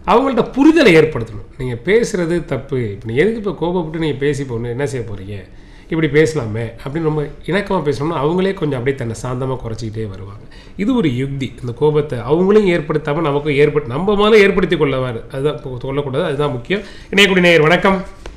அவங்கள்ட்ட புரிதலை ஏற்படுத்தணும் நீங்கள் பேசுகிறது தப்பு இப்போ நீ எதுக்கு இப்போ கோபப்பட்டு நீங்கள் பேசி போகணும் என்ன செய்ய போகிறீங்க இப்படி பேசலாமே அப்படின்னு ரொம்ப இணக்கமாக பேசணும்னா அவங்களே கொஞ்சம் அப்படியே தன்னை சாந்தமாக குறைச்சிக்கிட்டே வருவாங்க இது ஒரு யுக்தி இந்த கோபத்தை அவங்களையும் ஏற்படுத்தாமல் நமக்கும் ஏற்படுத்தி நம்ம முதல்ல ஏற்படுத்தி கொள்ளவாரு அதுதான் இப்போ சொல்லக்கூடாது அதுதான் முக்கியம் இணையக்கூடிய நேயர் வணக்கம்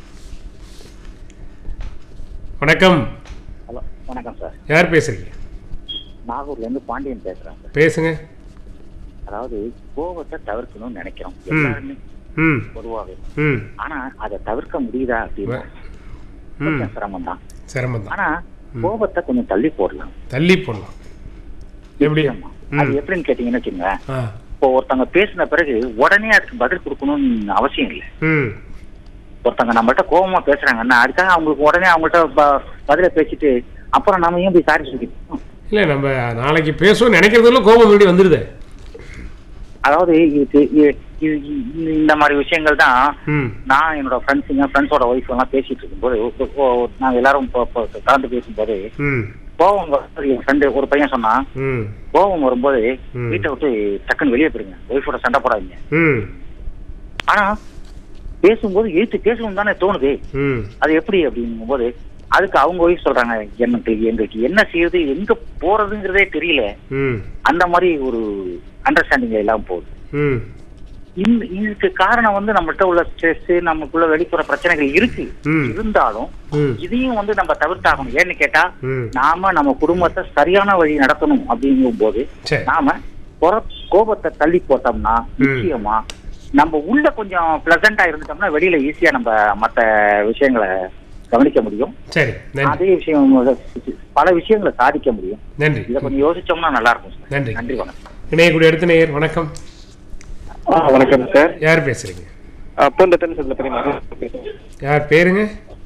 வணக்கம் ஹலோ வணக்கம் சார் யார் பேசுறீங்க நாகூர்ல இருந்து பாண்டியன் பேசுறேன் சார் பேசுங்க அதாவது கோபத்தை தவிர்க்கணும்னு நினைக்கிறோம் எல்லாருமே ம் பொதுவாகவே ம் ஆனா அதை தவிர்க்க முடியுதா அப்படின்னா ம் கொஞ்சம் சிரமம் தான் சிரமம் தான் ஆனா கோபத்தை கொஞ்சம் தள்ளி போடலாம் தள்ளி போடலாம் எப்படி நிச்சயமா. அது எப்படின்னு கேட்டீங்கன்னு வச்சுங்க ஆ இப்போ ஒருத்தவங்க பேசின பிறகு உடனே அதுக்கு பதில் கொடுக்கணும்னு அவசியம் இல்லை ம் ஒருத்தவங்க நம்மள்ட்ட கோபமா பேசுறாங்கன்னா அதுக்காக அவங்களுக்கு உடனே அவங்கள்ட்ட ப- பதில பேசிட்டு அப்புறம் நம்ம ஏன் போய் சாரி சொல்லிக்கணும் இல்லை நம்ம நாளைக்கு பேசுவோம் நினைக்கிறதுல கோபம் இப்படி வந்துடுது அதாவது இதுக்கு இ- இது- இ- இந்த மாதிரி விஷயங்கள் தான் ம் நான் என்னோட ஃப்ரெண்ட்ஸுங்க ஃப்ரெண்ட்ஸோட ஒய்ஃப் எல்லாம் பேசிட்டு இருக்கும்போது ஒ- ஒ- நாங்க எல்லாரும் இப்போ- இப்போ கலந்து பேசும்போது ம் கோவம் வரும்போது என் ஃப்ரெண்டு ஒரு பையன் சொன்னான் ம் கோவம் வரும்போது ம். வீட்டை விட்டு டக்குன்னு வெளியே போயிருங்க ஒய்ஃபோட சண்டை போடாதீங்க ம் ஆனா பேசும்போது எழுத்து பேசணும் தானே தோணுது ம் அது எப்படி அப்படிங்கும் போது அதுக்கு அவங்க ஒய்ஃப் சொல்றாங்க எனக்கு எங்களுக்கு என்ன செய்யுது எங்க போறதுங்கிறதே தெரியல ம் அந்த மாதிரி ஒரு அண்டர்ஸ்டாண்டிங் எல்லாம் போகுது ம் இந்த இதுக்கு காரணம் வந்து நம்மகிட்ட உள்ள ஸ்ட்ரெஸ் நமக்குள்ள வெளிப்புற பிரச்சனைகள் இருக்கு ம். இருந்தாலும் ம் இதையும் வந்து நம்ம தவிர்த்தாகணும் ஏன்னு கேட்டா ம் நாம நம்ம குடும்பத்தை சரியான வழி நடத்தணும் அப்படிங்கும் போது சரி நாம புற கோபத்தை தள்ளி போட்டோம்னா நிச்சயமா நம்ம உள்ள கொஞ்சம் பிளசண்டா இருந்துட்டோம்னா வெளியில ஈஸியா நம்ம மத்த விஷயங்களை கவனிக்க முடியும் சரி நன்றி அதே விஷயம் பல விஷயங்களை சாதிக்க முடியும் நன்றி இதை கொஞ்சம் யோசிச்சோம்னா நல்லா இருக்கும் சார். நன்றி நன்றி வணக்கம் இணையக்கூடிய அடுத்த நேயர் வணக்கம் ஆ வணக்கம் சார் யார் பேசுறீங்க பூந்தத்தன் சொல்ல தெரியுமா யார் பேருங்க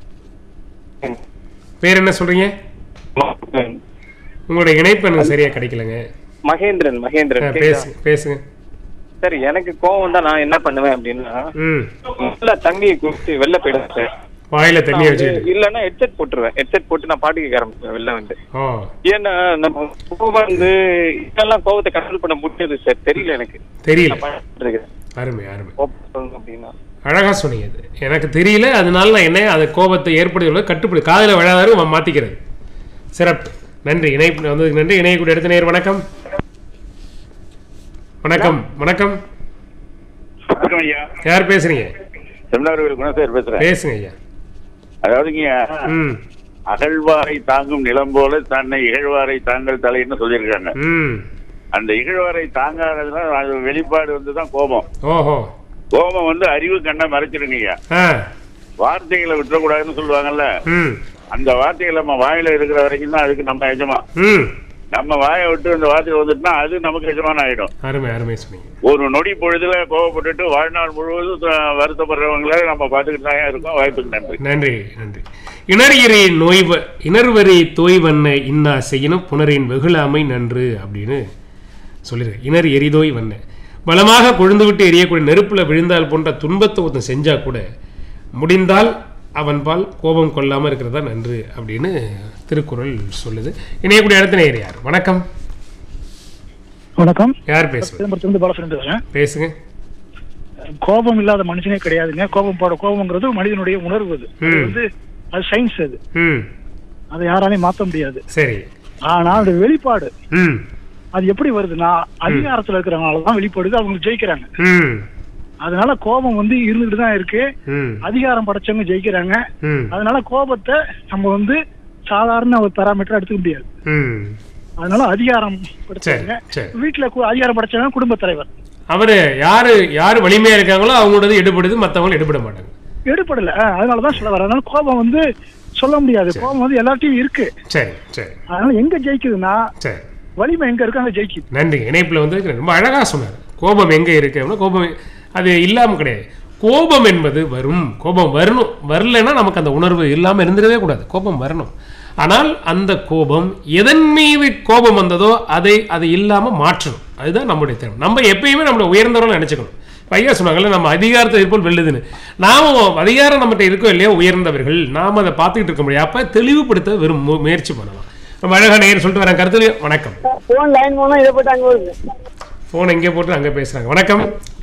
பேர் என்ன சொல்றீங்க உங்களுடைய இணைப்பு எனக்கு சரியா கிடைக்கலங்க மகேந்திரன் ஆ, மகேந்திரன் கேக்குதா? பேசுங்க பேசுங்க சார் எனக்கு கோவம் தான் நான் என்ன பண்ணுவேன் அப்படின்னா ம் முதல்ல தண்ணியை குடிச்சு வெளில போயிடுவேன் சார் வாயில தண்ணி நான் வந்து வச்சுக்கிட்டு இல்லைன்னா ஹெட்செட் போட்டுருவேன் ஹெட்செட் போட்டு நான் பாட்டு கேட்க ஆரம்பிச்சேன் வெளில வந்து ஓ ஏன்னா நம்ம கோவம் வந்து இதெல்லாம் கோவத்தை கண்ட்ரோல் பண்ண முடியாது சார் தெரியல எனக்கு தெரியல நான் பண்ணிட்டு இருக்கேன். அருமை அருமை கோபம் சொல்லணும் அப்படின்னா அழகா சொன்னீங்க அது எனக்கு தெரியல அதனால நான் என்ன அது கோபத்தை ஏற்படுத்தி கட்டுப்படி காதில் விழாதாரு மாத்திக்கிறது சிறப்பு நன்றி இணைப்பு வந்ததுக்கு நன்றி இணையக்கூடிய அடுத்த நேர் வணக்கம் வணக்கம் வணக்கம் வணக்கம் ஐயா யார் பேசுறீங்க செமினார்கள் குணசேகர் பேசுறேன் பேசுங்க ஐயா அதாவதுங்க ம் அகழ்வாரை தாங்கும் நிலம் போல தன்னை இகழ்வாரை தாங்கள் தலைன்னு சொல்லியிருக்காங்க ம் அந்த இகழ்வாரை தாங்காததுனா அது வெளிப்பாடு வந்து தான் கோபம் ஓஹோ கோபம் வந்து அறிவு கண்ணை மறைச்சிருங்க ஆ வார்த்தைகளை விட்டுறக்கூடாதுன்னு சொல்லுவாங்கல்ல ம் அந்த வார்த்தைகள் நம்ம வாயில இருக்கிற வரைக்கும் தான் அதுக்கு நம்ம எஜமா ம் நம்ம வாயை விட்டு அந்த வார்த்தை வந்துட்டுனா அது நமக்கு எஜமான ஆயிடும் அருமை அருமை சொன்னீங்க ஒரு நொடி பொழுதுல கோவப்பட்டுட்டு வாழ்நாள் முழுவதும் த- வருத்தப்படுறவங்கள நம்ம பார்த்துக்கிட்டு தான் இருக்கோம் வாய்ப்புக்கு நன்றி நன்றி நன்றி இணரியரை நோய்வ இணர்வரை தோய்வண்ண இன்னா செய்யணும் புனரின் வெகுளாமை நன்று அப்படின்னு சொல்லியிருக்கேன் இணர் எரிதோய் வண்ண பலமாக கொழுந்து விட்டு எரியக்கூடிய நெருப்புல விழுந்தால் போன்ற துன்பத்தை ஒருத்தன் செஞ்சா கூட முடிந்தால் அவன் பால் கோபம் கொள்ளாம இருக்கிறதா நன்று அப்படின்னு திருக்குறள் சொல்லுது இணையக்கூடிய இடத்துல நேர் யார் வணக்கம் வணக்கம் யார் பேசுவது சிதம்பரத்திலிருந்து பாலசுரன் பேசுறேன் பேசுங்க கோபம் இல்லாத மனுஷனே கிடையாதுங்க கோபம் போட கோபம்ங்கிறது மனிதனுடைய உணர்வு அது அது ம். வந்து அது சயின்ஸ் அது ம் அதை யாராலையும் மாத்த முடியாது சரி ஆனா அது வெளிப்பாடு ம் அது எப்படி வருதுன்னா அதிகாரத்துல இருக்கிறவங்களால தான் வெளிப்படுது அவங்க ஜெயிக்கிறாங்க ம் அதனால கோபம் வந்து இருந்துட்டு தான் இருக்கு ம் அதிகாரம் படைச்சவங்க ஜெயிக்கிறாங்க ம் அதனால கோபத்தை நம்ம வந்து சாதாரண ஒரு பேராமீட்டர் எடுத்துக்க முடியாது ம் அதனால அதிகாரம் படைச்சவங்க சரி. வீட்டுல கு- அதிகாரம் படைச்சவங்க குடும்பத் தலைவர் அவரு யாரு யாரு வலிமையா இருக்காங்களோ அவங்களோடது எடுபடுது மத்தவங்க எடுபட மாட்டாங்க எடுபடல ஆ, அதனாலதான் சொல்ல வரேன் அதனால கோபம் வந்து சொல்ல முடியாது கோபம் வந்து எல்லாத்தையும் இருக்கு சரி சரி அதனால எங்க ஜெயிக்குதுன்னா சரி வலிமை எங்க இருக்கு அங்க ஜெயிக்குது நன்றி இணைப்புல வந்து ரொம்ப அழகா சொன்னார் கோபம் எங்க இருக்கு அப்படின்னா கோபம் அது இல்லாம கிடையாது கோபம் என்பது வரும் கோபம் வரணும் வரலைன்னா நமக்கு அந்த உணர்வு இல்லாம இருந்துடவே கூடாது கோபம் வரணும் ஆனால் அந்த கோபம் எதன் மீது கோபம் வந்ததோ அதை அது இல்லாம மாற்றணும் அதுதான் நம்முடைய திறமை நம்ம எப்பயுமே நம்மளை உயர்ந்தவர்கள் நினைச்சுக்கணும் இப்ப ஐயா சொன்னாங்கல்ல நம்ம அதிகாரத்தை இருப்போல் வெல்லுதுன்னு நாம அதிகாரம் நம்மகிட்ட இருக்கோ இல்லையா உயர்ந்தவர்கள் நாம அதை பார்த்துக்கிட்டு இருக்க முடியாது அப்ப தெளிவுபடுத்த வெறும் மு- முயற்சி பண்ணலாம் ரொம்ப அழகா நேர் சொல்லிட்டு வரேன் கருத்து வணக்கம் போன் லைன் போனா இதை போட்டு அங்க வருது ஃபோன் எங்கே போட்டு அங்கே பேசுகிறாங்க வணக்கம்